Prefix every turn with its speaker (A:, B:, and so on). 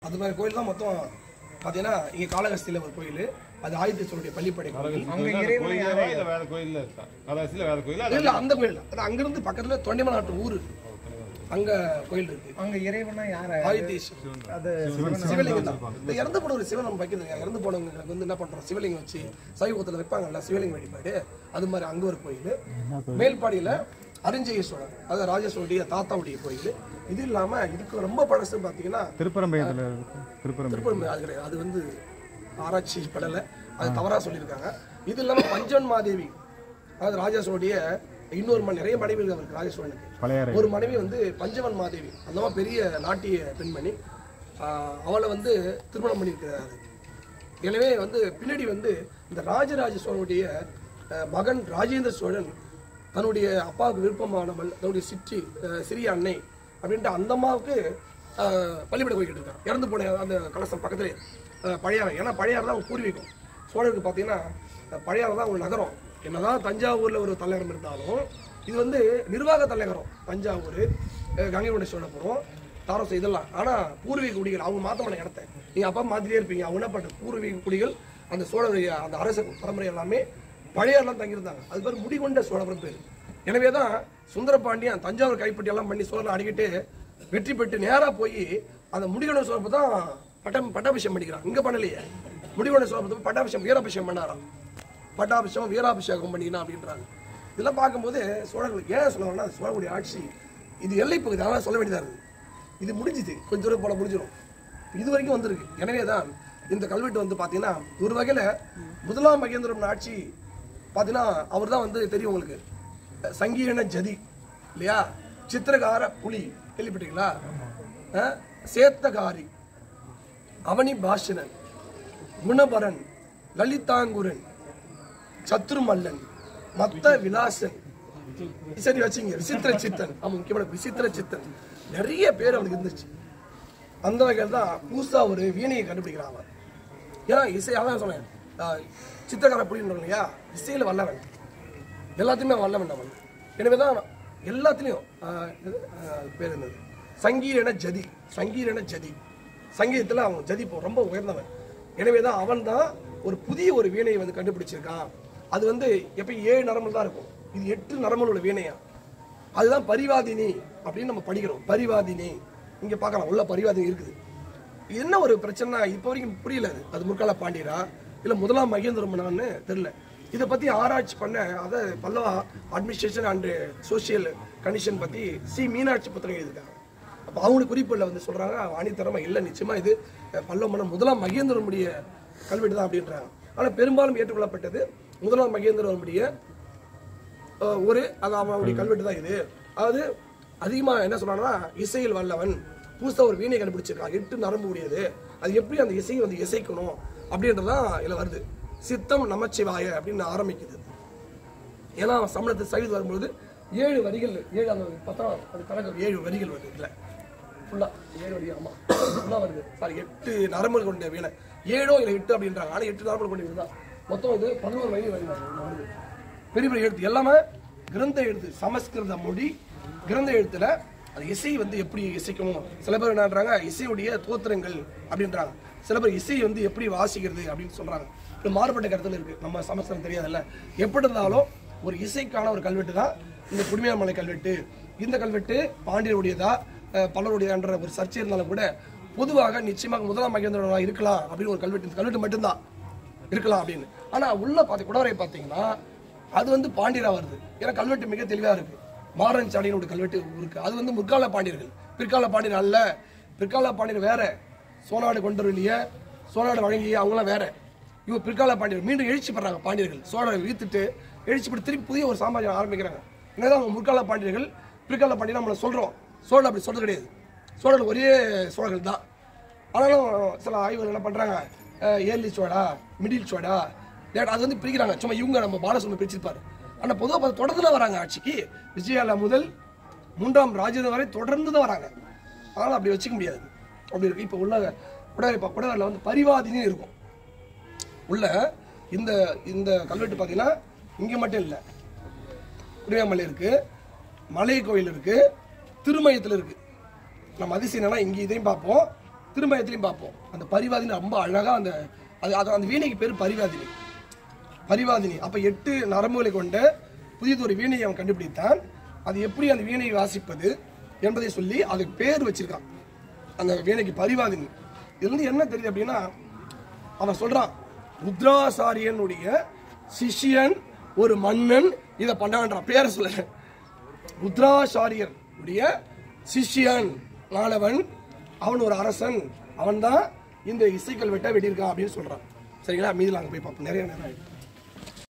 A: அது மாதிரி கோயில் தான் மொத்தம் பார்த்தீங்கன்னா இங்கே காளகஸ்தியில் ஒரு கோயில் அது ஆயுத சோழனுடைய பள்ளிப்படை கோயில்
B: கோயிலேவா இல்ல வேற கோயில்ல இருக்கா கலாசில வேற கோயில்
A: இல்ல அந்த கோயில் அது அங்கிருந்து பக்கத்துல தொண்டைமநாட்டு ஊர் அங்க கோயில் இருக்கு
C: அங்க இறைவனா யார
A: ஆயுதேஸ்வரர்
C: அது
A: சிவலிங்கம் தான் இந்த இறந்து போன ஒரு சிவன் நம்ம வைக்கிறது இறந்து போனவங்களுக்கு வந்து என்ன பண்றோம் சிவலிங்கம் வச்சு சைவத்தில் வைப்பாங்கல்ல சிவலிங்க வழிபாடு அது மாதிரி அங்க ஒரு கோயில் மேல்பாடியில அரிஞ்சயேஸ்வரர் அது ராஜேஸ்வருடைய தாத்தாவுடைய கோயில் இது இல்லாம இதுக்கு ரொம்ப பழசு பாத்தீங்கன்னா
D: திருப்பரம்பயத்தில் இருக்கு திருப்பரம்பை
A: திருப்பூர் அது கிடையாது அது வந்து ஆராய்ச்சி படலை அது தவறா சொல்லியிருக்காங்க இது இல்லாம பஞ்சன் மாதேவி அதாவது ராஜேஸ்வருடைய இன்னொரு மணி நிறைய மனைவிகள் அவருக்கு ராஜேஸ்வரனுக்கு
D: பழையாறை
A: ஒரு மனைவி வந்து பஞ்சவன் மாதேவி அந்த மாதிரி பெரிய நாட்டிய பெண்மணி ஆஹ் அவளை வந்து திருமணம் பண்ணியிருக்கிறாரு எனவே வந்து பின்னாடி வந்து இந்த ராஜராஜ சோழனுடைய அஹ், மகன் ராஜேந்திர சோழன் தன்னுடைய அப்பாவுக்கு விருப்பமானவள் தன்னுடைய சிற்றி அஹ், சிறிய அன்னை அப்படின்ட்டு அந்த அம்மாவுக்கு அஹ், பள்ளிப்படை போய்கிட்டு இருக்கான் இறந்து போன அந்த கலசம் பக்கத்திலே அஹ், பழையாறை ஏன்னா பழையாறு தான் அவங்க பூர்வீகம் சோழருக்கு பார்த்தீங்கன்னா அஹ், பழையாறு தான் அவங்க நகரம் என்னதான் தஞ்சாவூர்ல ஒரு தலைநகரம் இருந்தாலும் இது வந்து நிர்வாக தலைநகரம் தஞ்சாவூர் அஹ், கங்கை கொண்ட சோழபுரம் தாரசம் இதெல்லாம் ஆனா பூர்வீக குடிகள் அவங்க மாத்த மாட்டாங்க இடத்த நீங்க அப்பா மாதிரியே இருப்பீங்க அவங்க என்ன பண்ற பூர்வீக குடிகள் அந்த சோழருடைய அந்த அரச பரம்பரை எல்லாமே பழையாறுலாம் தங்கியிருந்தாங்க அது பேர் முடிகொண்ட சோழபுரம் பேர் எனவே தான் சுந்தரபாண்டியன் தஞ்சாவூர் கைப்பற்றி எல்லாம் பண்ணி சோழனை அடிக்கிட்டு வெற்றி பெற்று நேரா போய் அந்த முடிகொண்ட சோழப்பை தான் பட்டம் பட்டாபிஷேகம் பண்ணிக்கிறான் இங்க பண்ணலையே முடிகொண்ட சோழப்பத்தை பட்டாபிஷேகம் வீராபிஷேகம் பண்ணாராம் பட்டாபிஷேகம் வீராபிஷேகம் பண்ணிக்கணும் அப்படின்றாங்க இதெல்லாம் பார்க்கும்போது சோழர்கள் ஏன் சொல்லுவாங்கன்னா சோழனுடைய ஆட்சி இது எல்லை பகுதி அதெல்லாம் சொல்ல வேண்டியதா இருக்குது இது முடிஞ்சுது கொஞ்ச தூரம் போல முடிஞ்சிடும் இது வரைக்கும் வந்திருக்கு எனவே தான் இந்த கல்வெட்டு வந்து பார்த்தீங்கன்னா ஒரு வகையில் முதலாம் மகேந்திரன் ஆட்சி பார்த்தீங்கன்னா அவர் தான் வந்து தெரியும் உங்களுக்கு சங்கீரண ஜதி இல்லையா சித்திரகார புலி கேள்விப்பட்டீங்களா அஹ், சேத்தகாரி அவனி பாஷணன் குணபரன் லலிதாங்குரன் சத்ருமல்லன் மத்த விலாசன் சரி வச்சுங்க விசித்திர சித்தன் ஆமா முக்கியமான விசித்திர சித்தன் நிறைய பேர் அவனுக்கு இருந்துச்சு அந்த வகையில் தான் புதுசா ஒரு வீணையை கண்டுபிடிக்கிறான் அவன் ஏன்னா இசை அதான் சொன்னேன் ஆஹ் சித்திரக்கார புரியுறோம் இல்லையா இசையில வல்லவன் எல்லாத்தையுமே வல்லவன் அவன் எனவே தான் எல்லாத்துலேயும் இது ஆஹ் பேர் என்னது சங்கீரண ஜதி சங்கீரண ஜதி சங்கீதத்தில் அவன் ஜதி போ ரொம்ப உயர்ந்தவன் எனவே தான் அவன் தான் ஒரு புதிய ஒரு வீணையை வந்து கண்டுபிடிச்சிருக்கான் அது வந்து எப்பயும் ஏழு நரம்பு தான் இருக்கும் இது எட்டு நரம்புல உள்ள வீணையா அதுதான் பரிவாதினி அப்படின்னு நம்ம படிக்கிறோம் பரிவாதினி இங்க பார்க்கலாம் உள்ள பரிவாதினி இருக்குது என்ன ஒரு பிரச்சனை இப்போ வரைக்கும் புரியல அது அது முற்கால பாண்டியரா இல்ல முதலாம் மகேந்திரமனான்னு தெரியல இதை பத்தி ஆராய்ச்சி பண்ண அதை Pallava administration and social condition பத்தி சி மீனாட்சி புத்தகம் எழுதிருக்காங்க அப்போ அவங்களுக்கு குறிப்புல வந்து சொல்றாங்க ஆணித்தரமா இல்லை நிச்சயமா இது அஹ், பல்லவ மன்னர் முதலாம் மகேந்திரனுடைய கல்வெட்டு தான் அப்படின்றாங்க ஆனா பெரும்பாலும் ஏற்றுக்கொள்ளப்பட்டது முதலாம் மகேந்திரனுடைய அஹ், ஒரு அது அவனுடைய கல்வெட்டு தான் இது அதாவது அதிகமா என்ன சொல்றாங்கன்னா இசையில் வல்லவன் புதுசா ஒரு வீணை கண்டுபிடிச்சிருக்கான் எட்டு நரம்பு உடையது அது எப்படி அந்த இசையை வந்து இசைக்கணும் அப்படின்றதான் இதுல வருது சித்தம் நமச்சிவாய அப்படின்னு ஆரம்பிக்குது ஏன்னா சம்பளத்தை சைடு வரும்பொழுது ஏழு வரிகள் ஏழு அந்த பத்தாம் அது கணக்கு ஏழு வரிகள் வருது இல்லை ஃபுல்லா ஏழு வரி ஆமா ஃபுல்லா வருது சாரி எட்டு நரம்புகள் கொண்ட வீணை ஏழோ இல்லை எட்டு அப்படின்றாங்க ஆனா எட்டு நரம்புகள் கொண்ட வீணை தான் மொத்தம் இது பதினோரு வரி வரி வருது பெரிய பெரிய எழுத்து எல்லாமே கிரந்த எழுத்து சமஸ்கிருத மொழி கிரந்த எழுத்துல அது இசை வந்து எப்படி இசைக்கணும் சில பேர் என்னன்றாங்க இசையுடைய தோத்திரங்கள் அப்படின்றாங்க சில பேர் இசை வந்து எப்படி வாசிக்கிறது அப்படின்னு சொல்றாங்க இது மாறுபட்ட கருத்துல இருக்கு நம்ம சமஸ்கிருதம் தெரியாதுல்ல எப்படி இருந்தாலும் ஒரு இசைக்கான ஒரு கல்வெட்டு தான் இந்த குடிமையாமலை கல்வெட்டு இந்த கல்வெட்டு பாண்டியருடையதா அஹ், பல்லவருடையதான்ற ஒரு சர்ச்சை இருந்தாலும் கூட பொதுவாக நிச்சயமாக முதலாம் மகேந்திரனா இருக்கலாம் அப்படின்னு ஒரு கல்வெட்டு இந்த கல்வெட்டு மட்டும்தான் இருக்கலாம் அப்படின்னு ஆனா உள்ள பார்த்து குடவரை பார்த்தீங்கன்னா அது வந்து பாண்டியரா வருது ஏன்னா கல்வெட்டு மிக தெளிவா இருக்கு மாறன் சாடியினுடைய கல்வெட்டு இருக்கு அது வந்து முற்கால பாண்டியர்கள் பிற்கால பாண்டியர் அல்ல பிற்கால பாண்டியர் வேற சோனாடு கொண்டருளிய சோனாடு வழங்கிய அவங்களாம் வேற இவங்க பிற்கால பாண்டியர் மீண்டும் எழுச்சி பெறாங்க பாண்டியர்கள் சோழரை வீழ்த்துட்டு எழுச்சி பெற்று திருப்பி புதிய ஒரு சாம்ராஜ்யம் ஆரம்பிக்கிறாங்க என்னதான் அவங்க முற்கால பாண்டியர்கள் பிற்கால பாண்டியர் நம்மளை சொல்றோம் சோழர் அப்படி சொல்றது கிடையாது சோழர் ஒரே சோழர்கள் தான் ஆனாலும் சில ஆய்வுகள் என்ன பண்றாங்க அஹ், ஏர்லி சோடா மிடில் சோடா லேட் அது வந்து பிரிக்கிறாங்க சும்மா இவங்க நம்ம பாலசுமி பிரிச்சிருப்பாரு ஆனா பொதுவாக பார்த்து தொடர்ந்து தான் வராங்க ஆட்சிக்கு விஜயாலா முதல் மூன்றாம் ராஜேந்திரன் வரை தொடர்ந்து தான் வராங்க அதனால அப்படி வச்சுக்க முடியாது அப்படி இருக்கு இப்போ உள்ள குடவரை குடவரில் வந்து பரிவாதின்னு இருக்கும் உள்ள இந்த இந்த கல்வெட்டு பார்த்தீங்கன்னா இங்கே மட்டும் இல்லை குடியாமலை இருக்கு மலை கோயில் இருக்கு திருமயத்தில் இருக்கு நம்ம அதிசயம் என்னன்னா இங்கே இதையும் பார்ப்போம் திரும்ப எதுலையும் பார்ப்போம் அந்த பரிவாதினி ரொம்ப அழகா அந்த அது அது அந்த வீணைக்கு பேர் பரிவாதினி பரிவாதினி அப்ப எட்டு நரம்புகளை கொண்ட புதியதொரு வீணையை அவன் கண்டுபிடித்தான் அது எப்படி அந்த வீணையை வாசிப்பது என்பதை சொல்லி அதுக்கு பேர் வச்சிருக்கான் அந்த வீணைக்கு பரிவாதினி இதுல இருந்து என்ன தெரியுது அப்படின்னா அவன் சொல்றான் ருத்ராசாரியனுடைய சிஷ்யன் ஒரு மன்னன் இதை பண்ணான்றான் பேரை சொல்ல ருத்ராசாரியர் உடைய சிஷ்யன் மாணவன் அவன் ஒரு அரசன் அவன் தான் இந்த இசைக்கல் வெட்ட வெட்டியிருக்கான் அப்படின்னு சொல்றான் சரிங்களா மீதில் அங்கே போய் பார்ப்போம் நிறைய நேரம் ஆயிடுச்சு